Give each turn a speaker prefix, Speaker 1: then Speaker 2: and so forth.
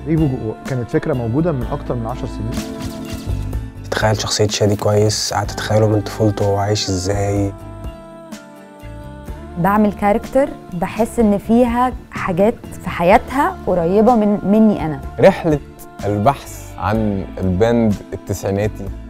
Speaker 1: ريفو كانت فكره موجوده من اكتر من 10 سنين
Speaker 2: تخيل شخصية شادي كويس قعدت تتخيله من طفولته وهو عايش ازاي
Speaker 3: بعمل كاركتر بحس ان فيها حاجات في حياتها قريبه من مني انا
Speaker 4: رحلة البحث عن الباند التسعيناتي